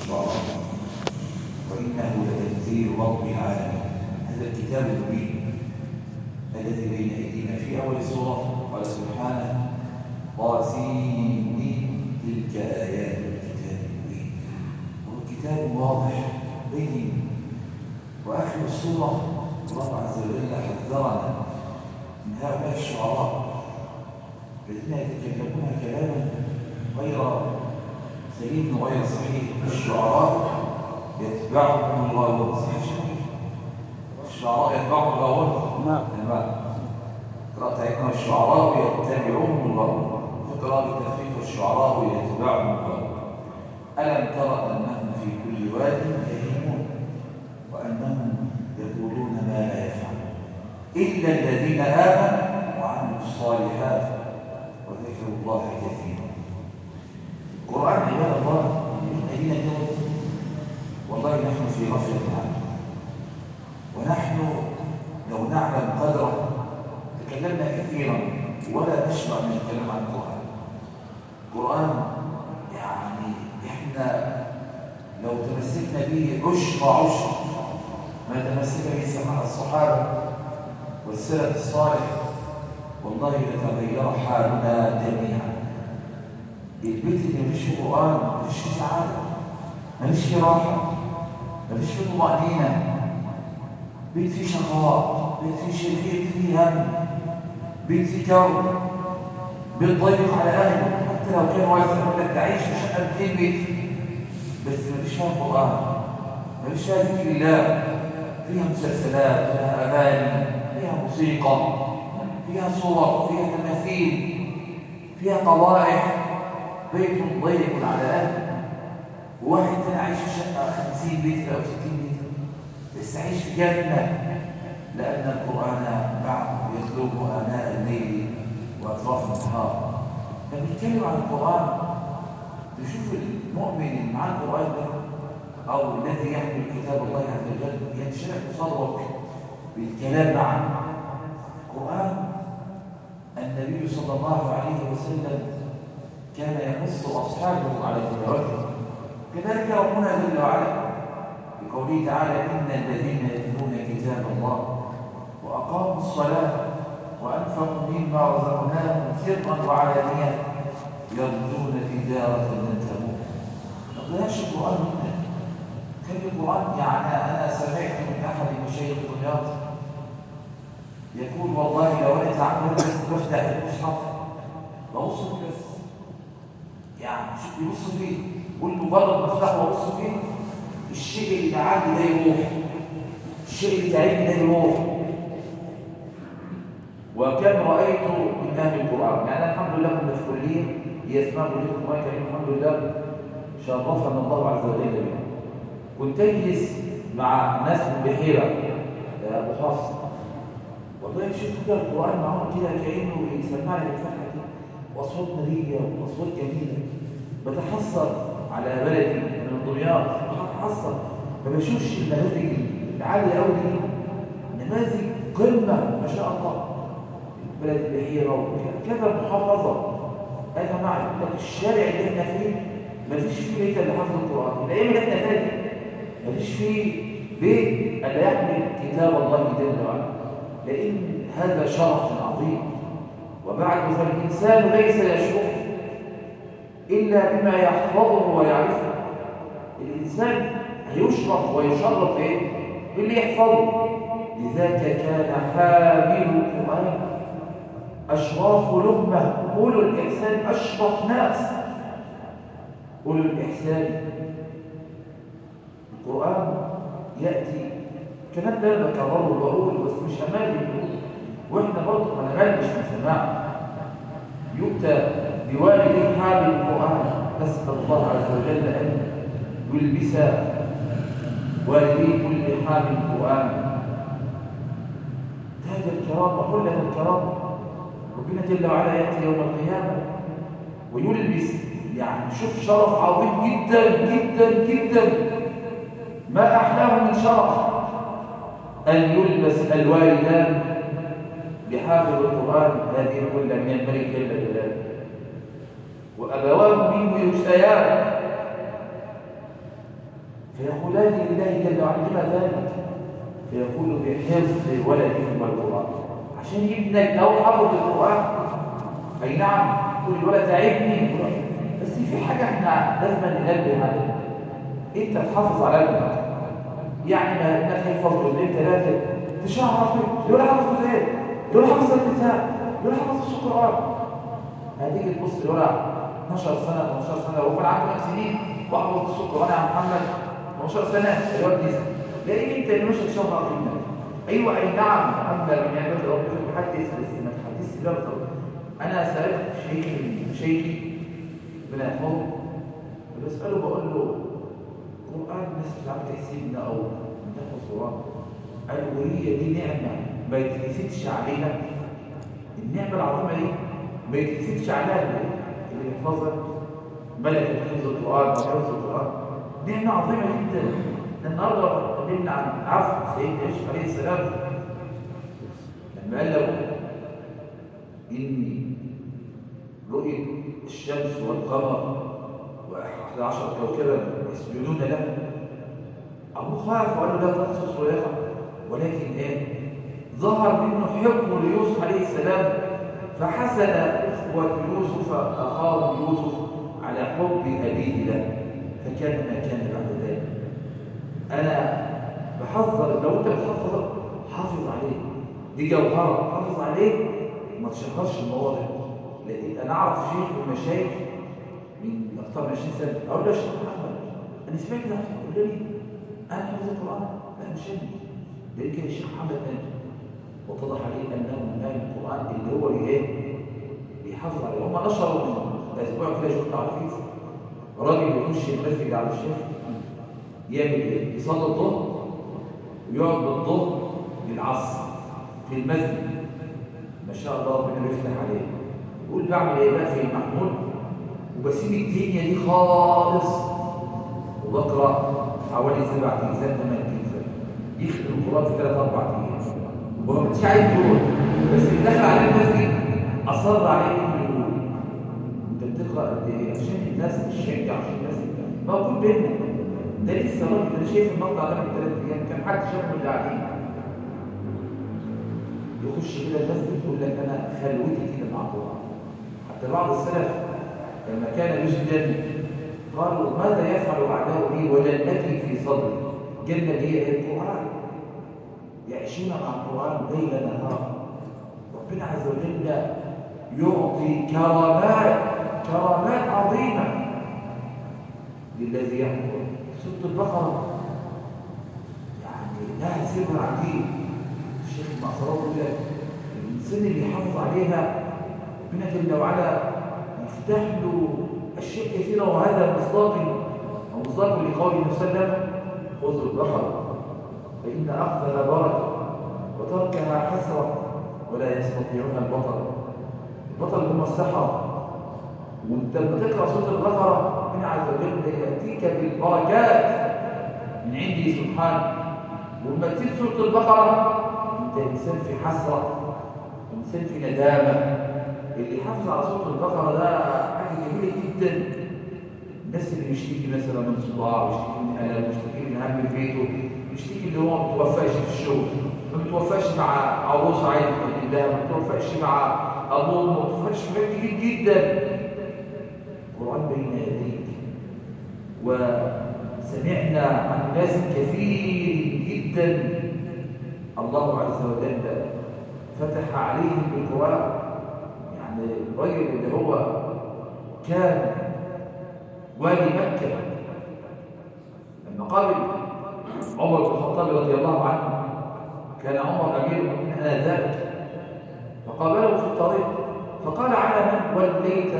الشعراء وإنه لتنزيل رب العالمين هذا الكتاب المبين الذي بين أيدينا في أول السورة قال سبحانه طاسين تلك آيات الكتاب المبين هو كتاب واضح بين وآخر السورة الله عز وجل حذرنا من هؤلاء الشعراء الذين يتكلمون كلاما غير سليم وغير صحيح الشعراء يتبعهم الغاوون صحيح الشعراء يتبعهم الغاوون نعم نعم قراءة عندنا الشعراء يتبعهم الغاوون فقراءة بتخفيف الشعراء يتبعهم الغاوون ألم ترى أنهم في كل واد يهيمون وأنهم يقولون ما لا يفعلون إلا الذين آمنوا وعملوا الصالحات وذكروا الله كثيرا القرآن عباد الله من أين اليوم والله نحن في غفلة عنه ونحن لو نعلم قدره تكلمنا كثيرا ولا نشبع من الكلام عن القرآن القرآن يعني احنا لو تمسكنا به عشر عشر ما تمسك به سماع الصحابة والسلف الصالح والله لتغير حالنا جميعا البيت اللي مفيش فيه قرآن مفيش فيه سعادة مفيش فيه راحة مفيش فيه طمأنينة بيت فيه شقاء بيت فيه شيء بيت فيه هم بيت فيه كرب بيت ضيق على أهله حتى لو كان واسع يقول لك تعيش في شقة 200 بيت بس مفيش فيها قرآن مفيش فيها ذكر الله فيها مسلسلات فيها أغاني فيها موسيقى فيها صور فيها تماثيل فيها طوائف بيت ضيق على أهله وواحد تاني عايش في شقة 50 بيت أو 60 بيت بس عايش في جنة لأن القرآن معه يطلبه آناء الليل وأطراف النهار لما بيتكلم عن القرآن تشوف المؤمن اللي معاه القرآن ده أو الذي يحمل كتاب الله عز وجل ينشرح صدرك بالكلام معه القرآن النبي صلى الله عليه وسلم كان يقص أصحابه على تلاوته كذلك ربنا جل وعلا بقوله تعالى إن الذين يتلون كتاب الله وأقاموا الصلاة وأنفقوا مما رزقناهم سرا وعلانية يرجون تجارة لن تموت ما تضيعش القرآن منك كان القرآن يعني أنا سمعت من أحد مشايخ دمياط يقول والله لو أنا تعبان بس بفتح المصحف ببص فيه بس يعني شوف بيبص فيه قول له مجرد ما افتحه وابص فيه الشيء اللي عندي ده يروح الشيء اللي تعبني ده يروح وكم رأيت من أهل القرآن يعني الحمد لله كنا في كلية هي اسمها كلية القرآن الكريم الحمد لله شرفنا الله عز وجل بها كنت أجلس مع ناس من بحيرة يا أبو حفص والله شفت كده القرآن معاهم كده كأنه يسمعني بالفتحة كده وأصوات نارية وأصوات جميلة بتحسر على بلدي من دمياط بتحسر ما بشوفش النماذج العالية قوي دي نماذج قمة ما شاء الله بلد البحيرة كذا محافظة أنا معي لك الشارع اللي احنا فيه ما فيش فيه بيت اللي حافظ القرآن الأيام اللي احنا فيها دي ما فيش فيه بيت اللي يحمل كتاب الله جل وعلا لأن هذا شرف عظيم وبعد فالإنسان ليس يشرف إلا بما يحفظه ويعرفه الإنسان هيشرف ويشرف إيه؟ باللي يحفظه لذاك كان حامل القرآن أشراف لمة أولو الإحسان أشرف ناس أولو الإحسان القرآن يأتي الكلام ده بكرره بقول بس مش أمالي بقول وإحنا برضه ما نملش من سماع يؤتى بوالد حامل القرآن نسأل الله عز وجل أن يلبس والدي كل حامل القرآن تاج الكرام وحلة الكرام ربنا جل وعلا يأتي يوم القيامة ويلبس يعني شوف شرف عظيم جدا جدا جدا ما أحلاه من شرف أن يلبس الوالدان بحافظ القرآن هذه الكل من الملك جل جلاله وأبواه منه يجتيان فيقولان لله جل وعلا لما ذلك فيقول بحفظ ولدهم القرآن عشان ابنك لو حفظ القرآن أي نعم كل الولد تعبني بس في حاجة احنا لازم ننبه عليها انت تحافظ على ابنك يعني ما ابنك يحفظ يومين ثلاثة تشهر يقول حفظ ازاي يقول حفظ الكتاب يقول حفظ القرآن هتيجي تبص يقول 12 سنة 12 سنة وهو كان عنده 5 سنين واحفظ القرآن يا محمد 12 سنة الواد نزل لان انت اللي مش هتشهر ابنك ايوه اي نعم اما من يعمل ربنا محدث بس ما تحدثش بقى انا سالت شيخي شيخي ربنا يحفظه بساله بقول له القران الناس مش عارفه تحسبنا او تحفظ قران قال وهي دي نعمه ما يتحسدش علينا النعمه العظيمه دي ما يتحسدش عليها اللي يحفظها ملكه حفظ القران وحفظ القران نعمه عظيمه جدا النهارده اتكلمنا عن عفو سيدنا يوسف عليه السلام لما قال له اني رؤية الشمس والقمر وأحد عشر كوكبا يسجدون له أبو خاف وقال له لا تقصص ويقع ولكن إيه ظهر منه حب ليوسف عليه السلام فحسن إخوة يوسف أخاه يوسف على حب أبيه له فكان ما كان بعد ذلك أنا بحذر لو أنت بتحفظ حافظ عليه دي جوهرة حافظ عليه وما تشهرش المواضع لكن انا اعرف شيخ من المشايخ من اكثر من 20 سنه اقول له يا شيخ محمد انا سمعت ده يقول لي انا حافظ القران لا مش انا لان كان الشيخ محمد ناجي واتضح عليه انه من اهل القران اللي هو ايه بيحافظ عليه هم نشروا من اسبوع كده شفت على الفيس راجل يخش المسجد على الشيخ يعمل ايه يصلي الظهر ويقعد بالظهر للعصر في المسجد ما شاء الله ربنا بيفتح عليه يقول بعمل ايه بقى في المحمول وبسيب الدنيا دي خالص وبقرا حوالي سبع اجزاء ثمان اجزاء يختم القران في ثلاث اربع ايام وهو مش عايز يقول بس اللي دخل عليه المسجد اصر عليه انه يقول انت بتقرا قد ايه عشان الناس تشجع عشان الناس موجود بيننا ده لسه راجل انا شايف المقطع ده من ثلاث ايام كان حد شافه اللي قاعدين يخش كده المسجد يقول لك انا خلوتي كده مع القران حتى بعض السلف لما كان يسجد قالوا ماذا يفعل اعداؤه لي وجنتي في صدري جنه هي القران يعيشون مع القران ليل نهار ربنا عز وجل يعطي كرامات كرامات عظيمه للذي يحفظ سوره البقره يعني لها سر عجيب الشيخ المأصرات يقول لك الإنسان اللي يحافظ عليها ربنا جل وعلا يفتح له أشياء كثيرة وهذا مصداق أو مصداق لقوله النبي صلى الله عليه وسلم خذوا البقرة فإن أخذها بركة وتركها حسرة ولا يستطيعون البطل البطل هم السحر وانت لما تقرا سوره البقره ربنا عز وجل ياتيك بالبركات من عنده سبحانه ولما تسيب سوره البقره انت انسان في حسره انسان في ندامه اللي حافظ على صوت البقره ده حاجه جميله جدا الناس اللي بيشتكي مثلا من صداع بيشتكي من الم بيشتكي من هم في بيته بيشتكي اللي هو ما بيتوفاش في الشغل ما بيتوفاش مع عروسه عايزه تقدم لها ما بيتوفاش مع ابوه ما بيتوفاش في حاجات كتير جدا القران بين يديك وسمعنا عن ناس كثير جدا الله عز وجل فتح عليهم بالقرآن يعني الرجل اللي هو كان والي مكة لما قابل عمر بن الخطاب رضي الله عنه كان عمر أمير المؤمنين آنذاك فقابله في الطريق فقال على من وليت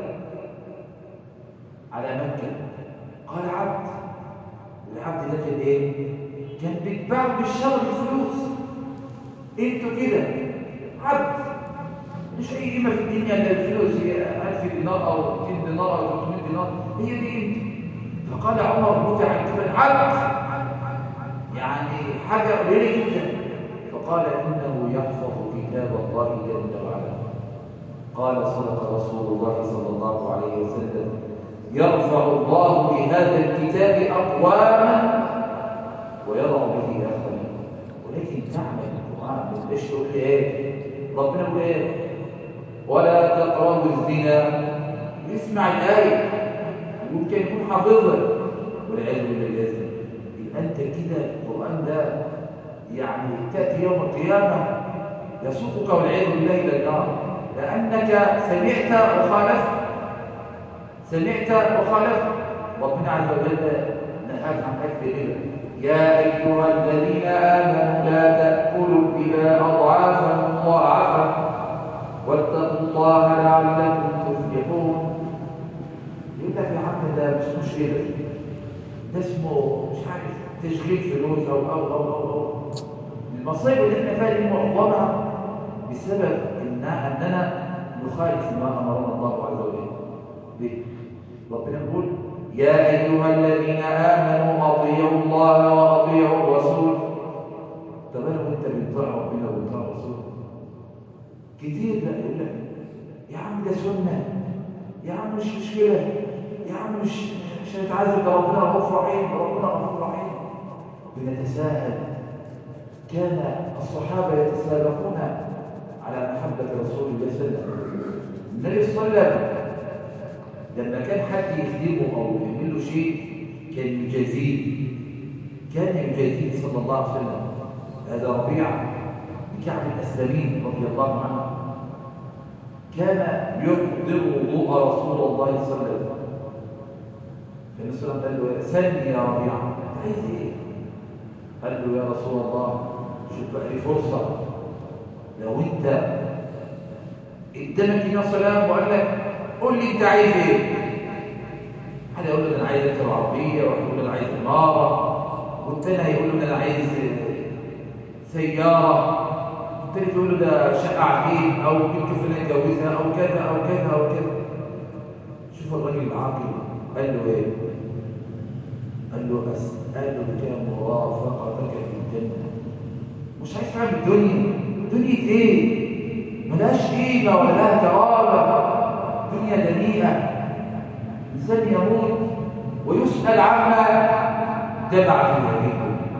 على مكة قال عبد العبد ده كان ايه كان بيتباع بالشر الفلوس انتوا كده عبد مش اي قيمه في الدنيا الا الفلوس هي 1000 دينار او 200 دينار او 300 دينار هي دي انت فقال عمر متعجبا عبد يعني حاجه قليله جدا فقال انه يحفظ كتاب الله جل وعلا قال صدق رسول الله صلى الله عليه وسلم يرفع الله بهذا الكتاب أقواما ويضع به آخرين ولكن تعمل القرآن ليش تقول لي إيه ربنا يقول إيه ولا تقربوا الزنا يسمع الآية يمكن يكون حافظها والعياذ بالله يزن يبقى أنت كده القرآن ده يعني تأتي يوم القيامة يسوقك والعياذ بالله إلى النار لأنك سمعت وخالفت سمعت وخالفت ربنا عز وجل نهاك عن أكل الربا يا أيها الذين آمنوا لا تأكلوا الربا أضعافا مضاعفة واتقوا الله لعلكم تفلحون يقول لك يا عم ده مش مشكلة ده اسمه مش عارف تشغيل فلوس أو أو أو أو, أو. المصيبة اللي احنا فيها دي معظمها بسبب إن أننا نخالف ما أمرنا الله عز وجل به ربنا يقول يا أيها الذين آمنوا أطيعوا الله وأطيعوا الرسول طب أنا وأنت بنطيع ربنا وبنطيع الرسول كتير لا يقول لك يا عم ده سنة يا عم مش مشكلة يا عم مش مش هنتعذب ده ربنا غفور رحيم ربنا غفور رحيم بنتساءل كان الصحابة يتسابقون على محبة رسول الله صلى الله عليه وسلم النبي صلى الله عليه وسلم لما كان حد يخدمه أو يعمل له شيء كان يجازيه كان يجازيه صلى الله عليه وسلم هذا ربيع بكعب الأسلمين رضي الله عنه كان يقدر وضوء رسول الله صلى الله عليه وسلم فالنبي صلى الله عليه وسلم قال له سلني يا ربيع عايز ايه قال له يا رسول الله شوف بقى لي فرصة لو انت قدامك يا سلام وقال لك قول لي انت عايز ايه حد يقول له انا عايز اركب عربيه واحد يقول له انا عايز عماره والتاني هيقول له انا عايز سياره والتالت يقول له ده شقه عجيب او بنت فلان يتجوزها او كذا او كذا او كذا شوف الراجل العاقل قال له ايه قال له اسالك مرافقتك في الجنه مش عايز حاجه من الدنيا دنيا ايه ملهاش قيمه ولا لها كرامه دنيا دنيئة إنسان يموت ويسأل عما جمع في هذه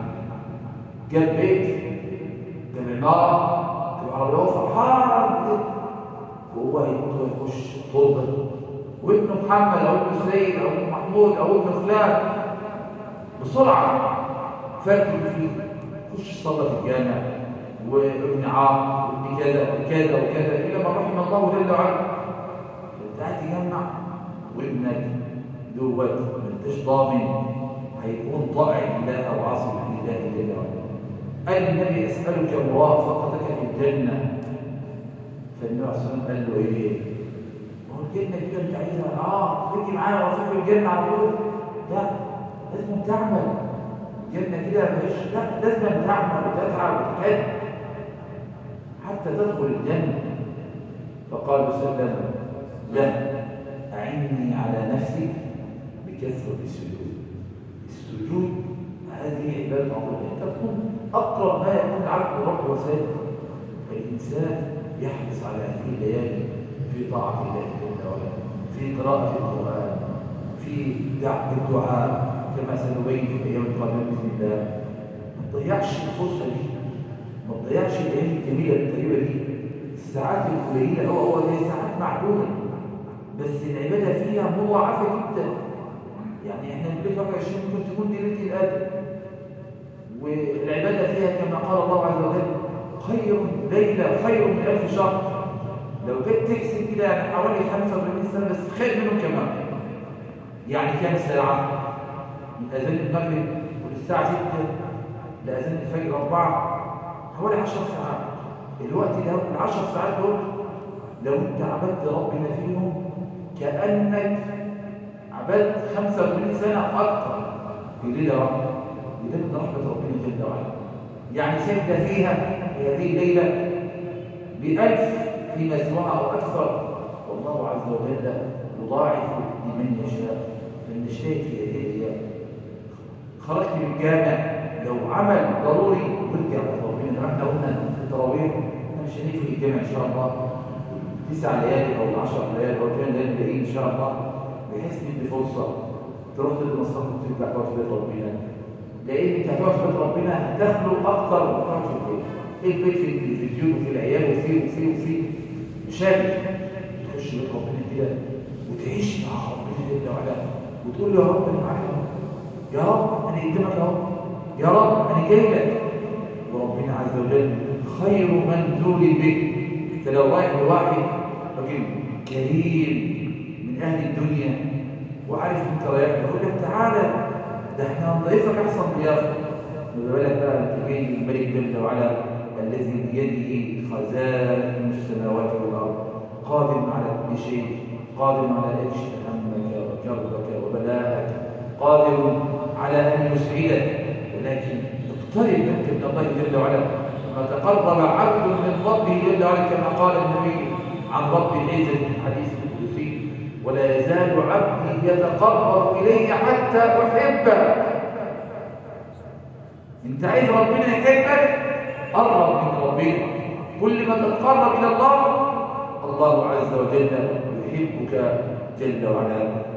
جاب بيت جاب عمارة جاب عربية فرحان وهو هيموت ويخش تربة وابنه محمد أو ابنه سيد أو ابنه محمود أو ابنه فلان بسرعة فاتوا فيه خش صلى في الجامع وابن عاق وابن كذا وكذا وكذا إلى ما رحم الله جل وعلا قاعد تجمع وابنك دوت ما انتش ضامن هيكون طائع لله او عاصي لله جل وعلا قال النبي اسالك مرافقتك في الجنه فالنبي عليه الصلاه قال له ايه هو الجنه كده انت عايزها اه تيجي معايا واشوف الجنه على طول لا لازم تعمل الجنه كده مش لا لازم تعمل وتتعب وتكد حتى تدخل الجنه فقال صلى الله عليه وسلم لا أعني على نفسك بكثرة السجود السجود هذه عبادة عظيمة أنت تكون أقرب ما يكون العبد رب وسائل الإنسان يحرص على هذه الليالي في طاعة الله جل وعلا في قراءة القرآن في الدعاء كما سنبين في الأيام القادمة بإذن الله ما تضيعش الفرصة دي ما تضيعش الأيام الجميلة الطيبة دي الساعات القليلة هو هو زي ساعات معدودة بس العبادة فيها مضاعفة جدا يعني احنا البيت 21 ممكن تكون دي ليلة القدر والعبادة فيها كما قال الله عز وجل خير ليلة خير من ألف شهر لو جيت تقسم كده يعني حوالي 45 سنة بس خير منهم كمان يعني كام ساعة من أذان المغرب وللساعة 6 لأذان الفجر 4 حوالي 10 ساعات الوقت ده العشر ساعات دول لو انت عبدت ربنا فيهم كأنك عبدت 85 سنة أكثر في ليلة واحدة وده من رحمة ربنا جل وعلا يعني سجد فيها في هذه الليلة بألف فيما سواها أو أكثر والله عز وجل يضاعف لمن يشاء من يشتهي في هذه الأيام خرجت من الجامع لو عمل ضروري وارجع ربنا احنا قلنا في التراويح احنا مش هنيجي في الجامع ان شاء الله تسع ليالي او 10 ليالي او كان ليالي باقيين ان شاء الله بحيث ان دي فرصه تروح تدي مصلحه وترجع تقعد في بيت ربنا لان انت هتقعد في بيت ربنا هتخلق اكتر من تقعد في البيت البيت في التلفزيون وفي العيال وفي وفي وفي شاغل تخش بيت ربنا كده وتعيش مع ربنا جل وعلا وتقول له يا رب انا معاك أهو. يا رب انا قدامك اهو يا رب انا جاي لك وربنا عز وجل خير من تولي به انت لو رايح لواحد راجل كريم من اهل الدنيا وعارف انت رايح له يقول لك تعالى ده احنا هنضيفك احسن ضيافه ما بالك بقى انت جاي للملك جل وعلا الذي بيده خزائن السماوات والارض قادر على كل شيء قادر على ان يكشف همك وكربك وبلاءك قادر على ان يسعدك ولكن اقترب منك من الله جل وعلا ما تقرب عبد من ربه جل وعلا كما قال النبي عن رب العزه في الحديث القدسي ولا يزال عبدي يتقرب الي حتى احبه انت عايز ربنا يحبك قرب من ربنا كل ما تتقرب الى الله الله عز وجل يحبك جل وعلا